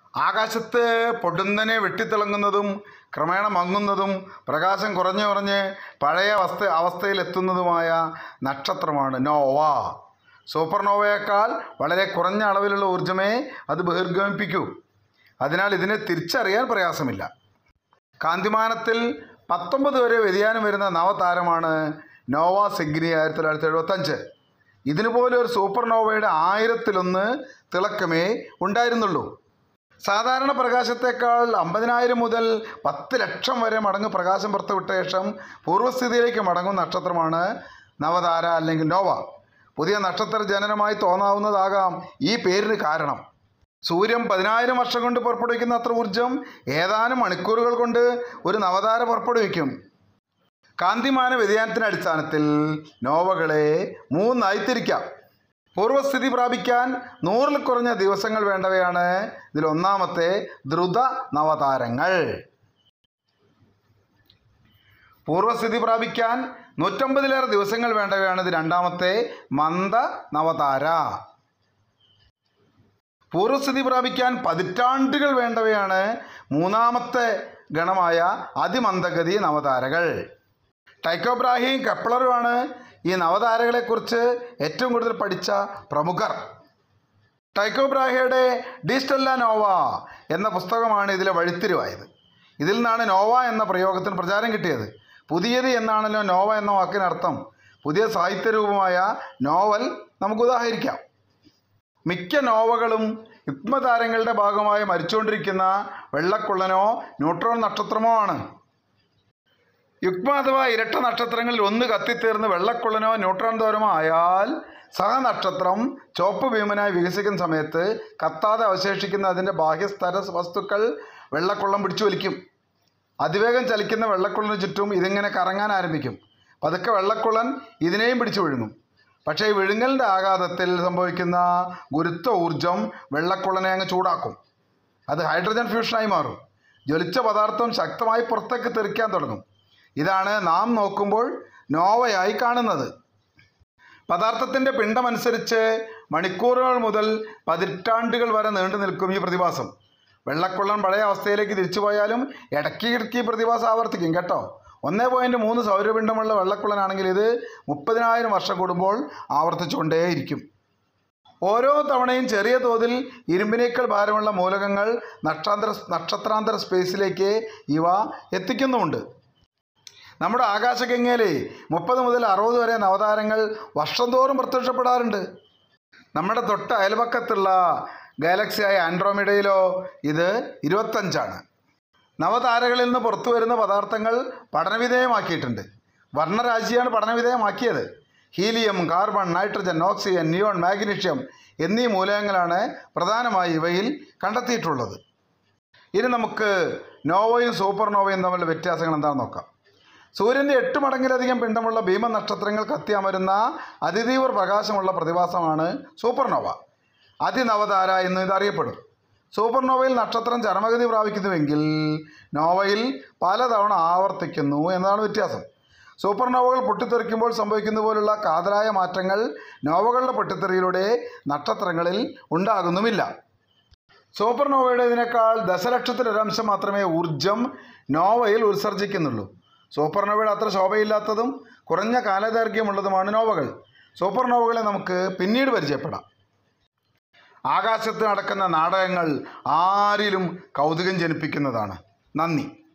ആകാശത്ത് പൊടുന്നനെ വെട്ടിത്തിളങ്ങുന്നതും ക്രമേണ മങ്ങുന്നതും പ്രകാശം കുറഞ്ഞു കുറഞ്ഞ് പഴയ അവസ്ഥ അവസ്ഥയിലെത്തുന്നതുമായ നക്ഷത്രമാണ് നോവ സൂപ്പർനോവയേക്കാൾ വളരെ കുറഞ്ഞ അളവിലുള്ള ഊർജ്ജമേ അത് ബഹിർഗമിപ്പിക്കൂ അതിനാൽ ഇതിനെ തിരിച്ചറിയാൻ പ്രയാസമില്ല കാന്തിമാനത്തിൽ പത്തൊമ്പത് വരെ വ്യതിയാനം വരുന്ന നവതാരമാണ് നോവ സെഗ്നി ആയിരത്തി തൊള്ളായിരത്തി എഴുപത്തഞ്ച് ഇതിനു പോലെ ഒരു സൂപ്പർ നോവയുടെ ആയിരത്തിലൊന്ന് തിളക്കമേ ഉണ്ടായിരുന്നുള്ളൂ സാധാരണ പ്രകാശത്തേക്കാൾ അമ്പതിനായിരം മുതൽ പത്ത് ലക്ഷം വരെ മടങ്ങ് പ്രകാശം പുറത്തുവിട്ട ശേഷം പൂർവ്വസ്ഥിതിയിലേക്ക് മടങ്ങും നക്ഷത്രമാണ് നവതാര അല്ലെങ്കിൽ നോവ പുതിയ നക്ഷത്ര ജനനമായി തോന്നാവുന്നതാകാം ഈ പേരിന് കാരണം സൂര്യൻ പതിനായിരം വർഷം കൊണ്ട് പുറപ്പെടുവിക്കുന്ന അത്ര ഊർജം ഏതാനും മണിക്കൂറുകൾ കൊണ്ട് ഒരു നവതാര പുറപ്പെടുവിക്കും കാന്തിമാന വ്യതിയാനത്തിൻ്റെ അടിസ്ഥാനത്തിൽ നോവകളെ മൂന്നായി തിരിക്കാം പൂർവ്വസ്ഥിതി പ്രാപിക്കാൻ നൂറിൽ കുറഞ്ഞ ദിവസങ്ങൾ വേണ്ടവയാണ് ഇതിൽ ഒന്നാമത്തെ ദ്രുത നവതാരങ്ങൾ പൂർവ്വസ്ഥിതി പ്രാപിക്കാൻ നൂറ്റമ്പതിലേറെ ദിവസങ്ങൾ വേണ്ടവയാണ് ഇത് രണ്ടാമത്തെ മന്ദ നവതാര പൂർവ്വസ്ഥിതി പ്രാപിക്കാൻ പതിറ്റാണ്ടുകൾ വേണ്ടവയാണ് മൂന്നാമത്തെ ഗണമായ അതിമന്ദഗതി നവതാരകൾ ടൈക്കോബ്രാഹിയും കെപ്ലറുമാണ് ഈ നവതാരകളെക്കുറിച്ച് ഏറ്റവും കൂടുതൽ പഠിച്ച പ്രമുഖർ ടൈക്കോബ്രാഹയുടെ ഡിസ്റ്റല്ല നോവ എന്ന പുസ്തകമാണ് ഇതിലെ വഴിത്തിരിവായത് ഇതിൽ നിന്നാണ് നോവ എന്ന പ്രയോഗത്തിന് പ്രചാരം കിട്ടിയത് പുതിയത് എന്നാണല്ലോ നോവ എന്ന വാക്കിനർത്ഥം പുതിയ സാഹിത്യരൂപമായ നോവൽ നമുക്ക് ഉദാഹരിക്കാം മിക്ക നോവകളും യുഗ്മതാരങ്ങളുടെ ഭാഗമായി മരിച്ചുകൊണ്ടിരിക്കുന്ന വെള്ളക്കുള്ളനോ ന്യൂട്രോൺ നക്ഷത്രമോ ആണ് യുഗ്മ അഥവാ ഇരട്ട നക്ഷത്രങ്ങളിൽ ഒന്ന് കത്തിത്തീർന്ന് വെള്ളക്കുള്ളനോ ന്യൂട്രോൺ ദൂരമോ ആയാൽ സഹനക്ഷത്രം ചുവപ്പ് ഭീമനായി വികസിക്കുന്ന സമയത്ത് കത്താതെ അവശേഷിക്കുന്ന അതിൻ്റെ ബാഹ്യസ്തര വസ്തുക്കൾ വെള്ളക്കുള്ളം പിടിച്ചു വലിക്കും അതിവേഗം ചലിക്കുന്ന വെള്ളക്കുള്ളന് ചുറ്റും ഇതിങ്ങനെ കറങ്ങാൻ ആരംഭിക്കും പതുക്കെ വെള്ളക്കുള്ളൻ ഇതിനെയും പിടിച്ചു വിഴുങ്ങും പക്ഷേ ഈ വിഴുങ്ങലിൻ്റെ ആഘാതത്തിൽ സംഭവിക്കുന്ന ഗുരുത്വ ഊർജം വെള്ളക്കുള്ളനെ അങ്ങ് ചൂടാക്കും അത് ഹൈഡ്രജൻ ഫ്യൂഷനായി മാറും ജ്വലിച്ച പദാർത്ഥം ശക്തമായി പുറത്തേക്ക് തെറിക്കാൻ തുടങ്ങും ഇതാണ് നാം നോക്കുമ്പോൾ നോവയായി കാണുന്നത് പദാർത്ഥത്തിൻ്റെ പിണ്ഡമനുസരിച്ച് മണിക്കൂറുകൾ മുതൽ പതിറ്റാണ്ടുകൾ വരെ നീണ്ടു നിൽക്കും ഈ പ്രതിഭാസം വെള്ളക്കുള്ളൻ പഴയ അവസ്ഥയിലേക്ക് തിരിച്ചു പോയാലും ഇടയ്ക്ക് ഇടയ്ക്ക് ഈ പ്രതിഭാസം ആവർത്തിക്കും കേട്ടോ ഒന്നേ പോയിൻറ്റ് മൂന്ന് സൗരപിണ്ഡമുള്ള വെള്ളക്കുള്ളനാണെങ്കിൽ ഇത് മുപ്പതിനായിരം വർഷം കൂടുമ്പോൾ ആവർത്തിച്ചുകൊണ്ടേയിരിക്കും ഓരോ തവണയും ചെറിയ തോതിൽ ഇരുമ്പിനേക്കാൾ ഭാരമുള്ള മൂലകങ്ങൾ നക്ഷാന്തര നക്ഷത്രാന്തര സ്പേസിലേക്ക് ഇവ എത്തിക്കുന്നുമുണ്ട് നമ്മുടെ ആകാശഗംഗയിലെ മുപ്പത് മുതൽ അറുപത് വരെ നവതാരങ്ങൾ വർഷം തോറും പ്രത്യക്ഷപ്പെടാറുണ്ട് നമ്മുടെ തൊട്ട് അയൽപക്കത്തുള്ള ഗാലക്സിയായ ആൻഡ്രോമിഡയിലോ ഇത് ഇരുപത്തഞ്ചാണ് നവതാരകളിൽ നിന്ന് പുറത്തു വരുന്ന പദാർത്ഥങ്ങൾ പഠനവിധേയമാക്കിയിട്ടുണ്ട് വർണ്ണരാശിയാണ് പഠനവിധേയമാക്കിയത് helium carbon nitrogen oxygen neon magnesium എന്നീ മൂലകങ്ങളാണ് പ്രധാനമായി ഇവയിൽ കണ്ടെത്തിയിട്ടുള്ളത് ഇനി നമുക്ക് നോവയും സൂപ്പർ നോവയും തമ്മിലുള്ള വ്യത്യാസങ്ങൾ എന്താണെന്ന് നോക്കാം സൂര്യൻ്റെ എട്ട് മടങ്ങിലധികം പിണ്ഡമുള്ള ഭീമ നക്ഷത്രങ്ങൾ കത്തിയമരുന്ന അതിതീവ്ര പ്രകാശമുള്ള പ്രതിഭാസമാണ് സൂപ്പർനോവ അതിനവതാര എന്ന് ഇത് അറിയപ്പെടും സൂപ്പർനോവയിൽ നക്ഷത്രം ചരമഗതി പ്രാപിക്കുന്നുവെങ്കിൽ നോവയിൽ പലതവണ ആവർത്തിക്കുന്നു എന്നതാണ് വ്യത്യാസം സൂപ്പർനോവകൾ പൊട്ടിത്തെറിക്കുമ്പോൾ സംഭവിക്കുന്ന പോലുള്ള കാതലായ മാറ്റങ്ങൾ നോവകളുടെ പൊട്ടിത്തെറിയിലൂടെ നക്ഷത്രങ്ങളിൽ ഉണ്ടാകുന്നുമില്ല സൂപ്പർനോവയുടേതിനേക്കാൾ ദശലക്ഷത്തിലൊരംശം മാത്രമേ ഊർജം നോവയിൽ ഉത്സർജിക്കുന്നുള്ളൂ സൂപ്പർനോവയുടെ അത്ര ശോഭയില്ലാത്തതും കുറഞ്ഞ കാലദൈർഘ്യമുള്ളതുമാണ് നോവകൾ സൂപ്പർനോവകളെ നമുക്ക് പിന്നീട് പരിചയപ്പെടാം ആകാശത്ത് നടക്കുന്ന നാടകങ്ങൾ ആരിലും കൗതുകം ജനിപ്പിക്കുന്നതാണ് നന്ദി